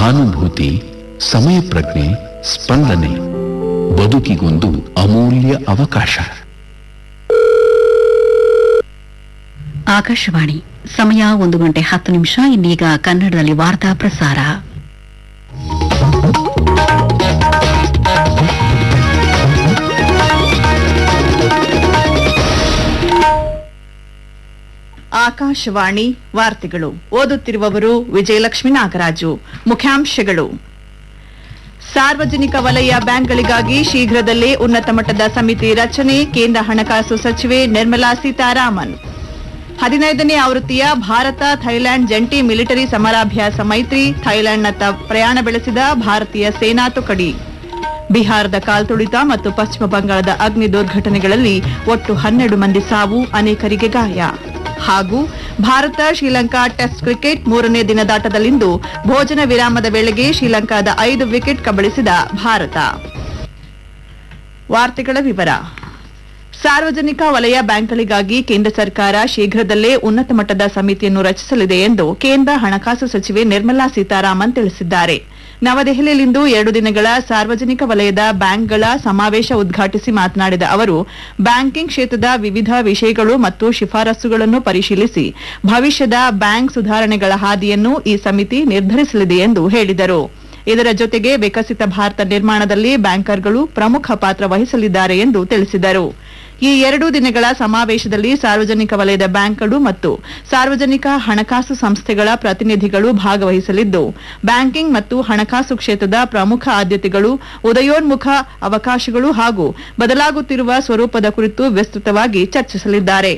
ಸಹಾನುಭೂತಿ ಸಮಯ ಪ್ರಜ್ಞೆ ಸ್ಪಂದನೆ ಬದುಕಿಗೊಂದು ಅಮೂಲ್ಯ ಅವಕಾಶ ಆಕಾಶವಾಣಿ ಸಮಯ ಒಂದು ಗಂಟೆ ಹತ್ತು ನಿಮಿಷ ಇನ್ನೀಗ ಕನ್ನಡದಲ್ಲಿ ವಾರ್ತಾ ಪ್ರಸಾರ ಆಕಾಶವಾಣಿ ವಾರ್ತೆಗಳು ಓದುತ್ತಿರುವವರು ವಿಜಯಲಕ್ಷ್ಮಿ ನಾಗರಾಜು ಮುಖ್ಯಾಂಶಗಳು ಸಾರ್ವಜನಿಕ ವಲಯ ಬ್ಯಾಂಕ್ಗಳಿಗಾಗಿ ಶೀಘ್ರದಲ್ಲೇ ಉನ್ನತ ಮಟ್ಟದ ಸಮಿತಿ ರಚನೆ ಕೇಂದ್ರ ಹಣಕಾಸು ಸಚಿವೆ ನಿರ್ಮಲಾ ಸೀತಾರಾಮನ್ ಹದಿನೈದನೇ ಆವೃತ್ತಿಯ ಭಾರತ ಥೈಲ್ಯಾಂಡ್ ಜಂಟಿ ಮಿಲಿಟರಿ ಸಮರಾಭ್ಯಾಸ ಮೈತ್ರಿ ಥೈಲ್ಯಾಂಡ್ನತ್ತ ಪ್ರಯಾಣ ಬೆಳೆಸಿದ ಭಾರತೀಯ ಸೇನಾ ತುಕಡಿ ಬಿಹಾರದ ಕಾಲ್ತುಳಿತ ಮತ್ತು ಪಶ್ಚಿಮ ಬಂಗಾಳದ ಅಗ್ನಿ ದುರ್ಘಟನೆಗಳಲ್ಲಿ ಒಟ್ಟು ಹನ್ನೆರಡು ಮಂದಿ ಸಾವು ಅನೇಕರಿಗೆ ಗಾಯ ಹಾಗೂ ಭಾರತ ಶ್ರೀಲಂಕಾ ಟೆಸ್ಟ್ ಕ್ರಿಕೆಟ್ ಮೂರನೇ ದಿನದಾಟದಲ್ಲಿಂದು ಭೋಜನ ವಿರಾಮದ ವೇಳೆಗೆ ಶ್ರೀಲಂಕಾದ ಐದು ವಿಕೆಟ್ ಕಬಳಿಸಿದ ಭಾರತ ವಾರ್ತೆಗಳ ವಿವರ ಸಾರ್ವಜನಿಕ ವಲಯ ಬ್ಯಾಂಕ್ಗಳಿಗಾಗಿ ಕೇಂದ್ರ ಸರ್ಕಾರ ಶೀಘ್ರದಲ್ಲೇ ಉನ್ನತ ಮಟ್ಟದ ಸಮಿತಿಯನ್ನು ರಚಿಸಲಿದೆ ಎಂದು ಕೇಂದ್ರ ಹಣಕಾಸು ಸಚಿವೆ ನಿರ್ಮಲಾ ಸೀತಾರಾಮನ್ ತಿಳಿಸಿದ್ದಾರೆ ನವದೆಹಲಿಯಲ್ಲಿಂದು ಎರಡು ದಿನಗಳ ಸಾರ್ವಜನಿಕ ವಲಯದ ಬ್ಯಾಂಕ್ಗಳ ಸಮಾವೇಶ ಉದ್ಘಾಟಿಸಿ ಮಾತನಾಡಿದ ಅವರು ಬ್ಯಾಂಕಿಂಗ್ ಕ್ಷೇತ್ರದ ವಿವಿಧ ವಿಷಯಗಳು ಮತ್ತು ಶಿಫಾರಸುಗಳನ್ನು ಪರಿಶೀಲಿಸಿ ಭವಿಷ್ಯದ ಬ್ಯಾಂಕ್ ಸುಧಾರಣೆಗಳ ಹಾದಿಯನ್ನು ಈ ಸಮಿತಿ ನಿರ್ಧರಿಸಲಿದೆ ಎಂದು ಹೇಳಿದರು ಇದರ ಜೊತೆಗೆ ವಿಕಸಿತ ಭಾರತ ನಿರ್ಮಾಣದಲ್ಲಿ ಬ್ಯಾಂಕರ್ಗಳು ಪ್ರಮುಖ ಪಾತ್ರ ವಹಿಸಲಿದ್ದಾರೆ ಎಂದು ತಿಳಿಸಿದರು ಈ ಎರಡು ದಿನಗಳ ಸಮಾವೇಶದಲ್ಲಿ ಸಾರ್ವಜನಿಕ ವಲಯದ ಬ್ಯಾಂಕ್ಗಳು ಮತ್ತು ಸಾರ್ವಜನಿಕ ಹಣಕಾಸು ಸಂಸ್ಥೆಗಳ ಪ್ರತಿನಿಧಿಗಳು ಭಾಗವಹಿಸಲಿದ್ದು ಬ್ಯಾಂಕಿಂಗ್ ಮತ್ತು ಹಣಕಾಸು ಕ್ಷೇತ್ರದ ಪ್ರಮುಖ ಆದ್ಯತೆಗಳು ಉದಯೋನ್ಮುಖ ಅವಕಾಶಗಳು ಹಾಗೂ ಬದಲಾಗುತ್ತಿರುವ ಸ್ವರೂಪದ ಕುರಿತು ವಿಸ್ತೃತವಾಗಿ ಚರ್ಚಿಸಲಿದ್ದಾರೆ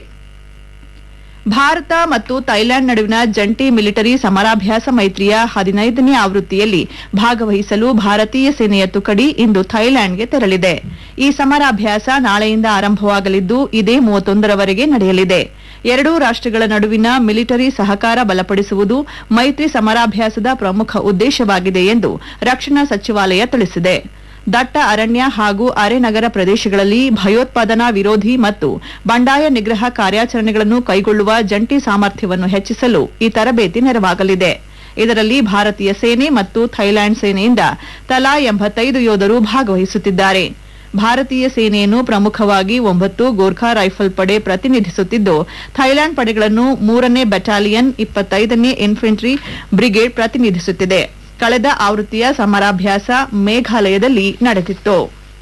ಭಾರತ ಮತ್ತು ಥೈಲ್ಯಾಂಡ್ ನಡುವಿನ ಜಂಟಿ ಮಿಲಿಟರಿ ಸಮರಾಭ್ಯಾಸ ಮೈತ್ರಿಯ ಹದಿನೈದನೇ ಆವೃತ್ತಿಯಲ್ಲಿ ಭಾಗವಹಿಸಲು ಭಾರತೀಯ ಸೇನೆಯ ತುಕಡಿ ಇಂದು ಥೈಲ್ಯಾಂಡ್ಗೆ ತೆರಳಿದೆ ಈ ಸಮರಾಭ್ಯಾಸ ನಾಳೆಯಿಂದ ಆರಂಭವಾಗಲಿದ್ದು ಇದೇ ಮೂವತ್ತೊಂದರವರೆಗೆ ನಡೆಯಲಿದೆ ಎರಡೂ ರಾಷ್ಟ್ರಗಳ ನಡುವಿನ ಮಿಲಿಟರಿ ಸಹಕಾರ ಬಲಪಡಿಸುವುದು ಮೈತ್ರಿ ಸಮರಾಭ್ಯಾಸದ ಪ್ರಮುಖ ಉದ್ದೇಶವಾಗಿದೆ ಎಂದು ರಕ್ಷಣಾ ಸಚಿವಾಲಯ ತಿಳಿಸಿದೆ ದಟ್ಟ ಅರಣ್ಯ ಹಾಗೂ ಅರೆನಗರ ಪ್ರದೇಶಗಳಲ್ಲಿ ಭಯೋತ್ಪಾದನಾ ವಿರೋಧಿ ಮತ್ತು ಬಂಡಾಯ ನಿಗ್ರಹ ಕಾರ್ಯಾಚರಣೆಗಳನ್ನು ಕೈಗೊಳ್ಳುವ ಜಂಟಿ ಸಾಮರ್ಥ್ಯವನ್ನು ಹೆಚ್ಚಿಸಲು ಈ ತರಬೇತಿ ನೆರವಾಗಲಿದೆ ಇದರಲ್ಲಿ ಭಾರತೀಯ ಸೇನೆ ಮತ್ತು ಥೈಲ್ಯಾಂಡ್ ಸೇನೆಯಿಂದ ತಲಾ ಎಂಬತ್ತೈದು ಯೋಧರು ಭಾಗವಹಿಸುತ್ತಿದ್ದಾರೆ ಭಾರತೀಯ ಸೇನೆಯನ್ನು ಪ್ರಮುಖವಾಗಿ ಒಂಬತ್ತು ಗೋರ್ಖಾ ರೈಫಲ್ ಪಡೆ ಪ್ರತಿನಿಧಿಸುತ್ತಿದ್ದು ಥೈಲ್ಯಾಂಡ್ ಪಡೆಗಳನ್ನು ಮೂರನೇ ಬೆಟಾಲಿಯನ್ ಇಪ್ಪತ್ತೈದನೇ ಇನ್ಫೆಂಟ್ರಿ ಬ್ರಿಗೇಡ್ ಪ್ರತಿನಿಧಿಸುತ್ತಿದೆ ಕಳೆದ ಆವೃತ್ತಿಯ ಸಮರಾಭ್ಯಾಸ ಮೇಘಾಲಯದಲ್ಲಿ ನಡೆದಿತ್ತು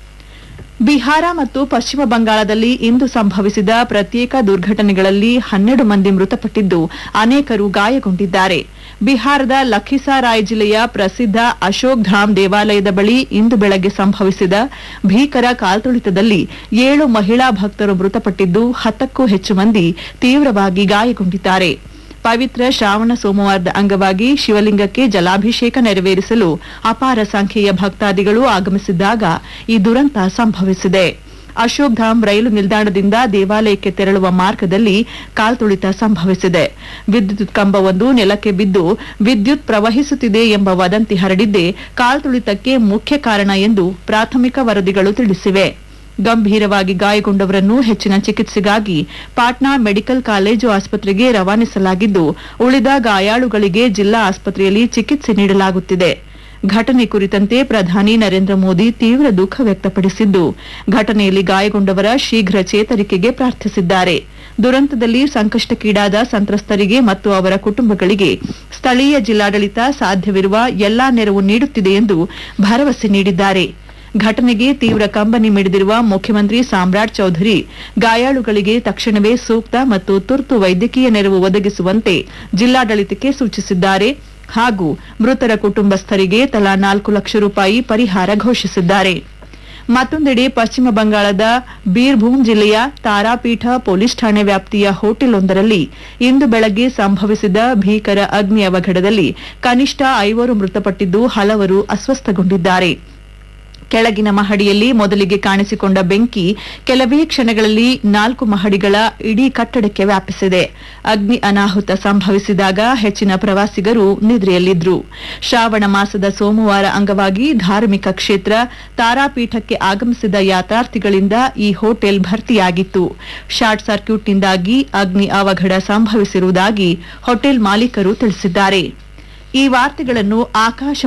ಬಿಹಾರ ಮತ್ತು ಪಶ್ಚಿಮ ಬಂಗಾಳದಲ್ಲಿ ಇಂದು ಸಂಭವಿಸಿದ ಪ್ರತ್ಯೇಕ ದುರ್ಘಟನೆಗಳಲ್ಲಿ ಹನ್ನೆರಡು ಮಂದಿ ಮೃತಪಟ್ಟಿದ್ದು ಅನೇಕರು ಗಾಯಗೊಂಡಿದ್ದಾರೆ ಬಿಹಾರದ ಲಖಿಸಾರಾಯ್ ಜಿಲ್ಲೆಯ ಪ್ರಸಿದ್ಧ ಅಶೋಕ್ ಧಾಮ್ ದೇವಾಲಯದ ಬಳಿ ಇಂದು ಬೆಳಗ್ಗೆ ಸಂಭವಿಸಿದ ಭೀಕರ ಕಾಲ್ತುಳಿತದಲ್ಲಿ ಏಳು ಮಹಿಳಾ ಭಕ್ತರು ಮೃತಪಟ್ಟಿದ್ದು ಹತ್ತಕ್ಕೂ ಹೆಚ್ಚು ಮಂದಿ ತೀವ್ರವಾಗಿ ಗಾಯಗೊಂಡಿದ್ದಾರೆ ಪವಿತ್ರ ಶ್ರಾವಣ ಸೋಮವಾರದ ಅಂಗವಾಗಿ ಶಿವಲಿಂಗಕ್ಕೆ ಜಲಾಭಿಷೇಕ ನೆರವೇರಿಸಲು ಅಪಾರ ಸಂಖ್ಯೆಯ ಭಕ್ತಾದಿಗಳು ಆಗಮಿಸಿದ್ದಾಗ ಈ ದುರಂತ ಸಂಭವಿಸಿದೆ ಅಶೋಕ್ ಧಾಮ್ ರೈಲು ನಿಲ್ದಾಣದಿಂದ ದೇವಾಲಯಕ್ಕೆ ತೆರಳುವ ಮಾರ್ಗದಲ್ಲಿ ಕಾಲ್ತುಳಿತ ಸಂಭವಿಸಿದೆ ವಿದ್ಯುತ್ ಕಂಬವೊಂದು ನೆಲಕ್ಕೆ ಬಿದ್ದು ವಿದ್ಯುತ್ ಪ್ರವಹಿಸುತ್ತಿದೆ ಎಂಬ ವದಂತಿ ಹರಡಿದ್ದೇ ಕಾಲ್ತುಳಿತಕ್ಕೆ ಮುಖ್ಯ ಕಾರಣ ಎಂದು ಪ್ರಾಥಮಿಕ ವರದಿಗಳು ತಿಳಿಸಿವೆ ಗಂಭೀರವಾಗಿ ಗಾಯಗೊಂಡವರನ್ನು ಹೆಚ್ಚಿನ ಚಿಕಿತ್ಸೆಗಾಗಿ ಪಾಟ್ನಾ ಮೆಡಿಕಲ್ ಕಾಲೇಜು ಆಸ್ಪತ್ರೆಗೆ ರವಾನಿಸಲಾಗಿದ್ದು ಉಳಿದ ಗಾಯಾಳುಗಳಿಗೆ ಜಿಲ್ಲಾ ಆಸ್ಪತ್ರೆಯಲ್ಲಿ ಚಿಕಿತ್ಸೆ ನೀಡಲಾಗುತ್ತಿದೆ ಘಟನೆ ಕುರಿತಂತೆ ಪ್ರಧಾನಿ ನರೇಂದ್ರ ಮೋದಿ ತೀವ್ರ ದುಃಖ ವ್ಯಕ್ತಪಡಿಸಿದ್ದು ಘಟನೆಯಲ್ಲಿ ಗಾಯಗೊಂಡವರ ಶೀಘ್ರ ಚೇತರಿಕೆಗೆ ಪ್ರಾರ್ಥಿಸಿದ್ದಾರೆ ದುರಂತದಲ್ಲಿ ಸಂಕಷ್ಟಕ್ಕೀಡಾದ ಸಂತ್ರಸ್ತರಿಗೆ ಮತ್ತು ಅವರ ಕುಟುಂಬಗಳಿಗೆ ಸ್ಥಳೀಯ ಜಿಲ್ಲಾಡಳಿತ ಸಾಧ್ಯವಿರುವ ಎಲ್ಲಾ ನೆರವು ನೀಡುತ್ತಿದೆ ಎಂದು ಭರವಸೆ ನೀಡಿದ್ದಾರೆ ಘಟನೆಗೆ ತೀವ್ರ ಕಂಬನಿ ಮಿಡಿದಿರುವ ಮುಖ್ಯಮಂತ್ರಿ ಸಾಮ್ರಾಟ್ ಚೌಧರಿ ಗಾಯಾಳುಗಳಿಗೆ ತಕ್ಷಣವೇ ಸೂಕ್ತ ಮತ್ತು ತುರ್ತು ವೈದ್ಯಕೀಯ ನೆರವು ಒದಗಿಸುವಂತೆ ಜಿಲ್ಲಾಡಳಿತಕ್ಕೆ ಸೂಚಿಸಿದ್ದಾರೆ ಹಾಗೂ ಮೃತರ ಕುಟುಂಬಸ್ಥರಿಗೆ ತಲಾ ನಾಲ್ಕು ಲಕ್ಷ ರೂಪಾಯಿ ಪರಿಹಾರ ಘೋಷಿಸಿದ್ದಾರೆ ಮತ್ತೊಂದೆಡೆ ಪಶ್ಚಿಮ ಬಂಗಾಳದ ಬೀರ್ಭೂಮ್ ಜಿಲ್ಲೆಯ ತಾರಾಪೀಠ ಪೊಲೀಸ್ ಠಾಣೆ ವ್ಯಾಪ್ತಿಯ ಹೋಟೆಲ್ವೊಂದರಲ್ಲಿ ಇಂದು ಬೆಳಗ್ಗೆ ಸಂಭವಿಸಿದ ಭೀಕರ ಅಗ್ನಿ ಅವಘಡದಲ್ಲಿ ಕನಿಷ್ಠ ಐವರು ಮೃತಪಟ್ಟಿದ್ದು ಹಲವರು ಅಸ್ವಸ್ಥಗೊಂಡಿದ್ದಾರೆ ಕೆಳಗಿನ ಮಹಡಿಯಲ್ಲಿ ಮೊದಲಿಗೆ ಕಾಣಿಸಿಕೊಂಡ ಬೆಂಕಿ ಕೆಲವೇ ಕ್ಷಣಗಳಲ್ಲಿ ನಾಲ್ಕು ಮಹಡಿಗಳ ಇಡೀ ಕಟ್ಟಡಕ್ಕೆ ವ್ಯಾಪಿಸಿದೆ ಅಗ್ನಿ ಅನಾಹುತ ಸಂಭವಿಸಿದಾಗ ಹೆಚ್ಚಿನ ಪ್ರವಾಸಿಗರು ನಿದ್ರೆಯಲ್ಲಿದ್ರು ಶ್ರಾವಣ ಮಾಸದ ಸೋಮವಾರ ಅಂಗವಾಗಿ ಧಾರ್ಮಿಕ ಕ್ಷೇತ್ರ ತಾರಾಪೀಠಕ್ಕೆ ಆಗಮಿಸಿದ ಯಾತ್ರಾರ್ಥಿಗಳಿಂದ ಈ ಹೋಟೆಲ್ ಭರ್ತಿಯಾಗಿತ್ತು ಶಾರ್ಟ್ ಸರ್ಕ್ಯೂಟ್ನಿಂದಾಗಿ ಅಗ್ನಿ ಅವಘಡ ಸಂಭವಿಸಿರುವುದಾಗಿ ಹೋಟೆಲ್ ಮಾಲೀಕರು ತಿಳಿಸಿದ್ದಾರೆ ಈ ವಾರ್ತೆಗಳನ್ನು ಆಕಾಶ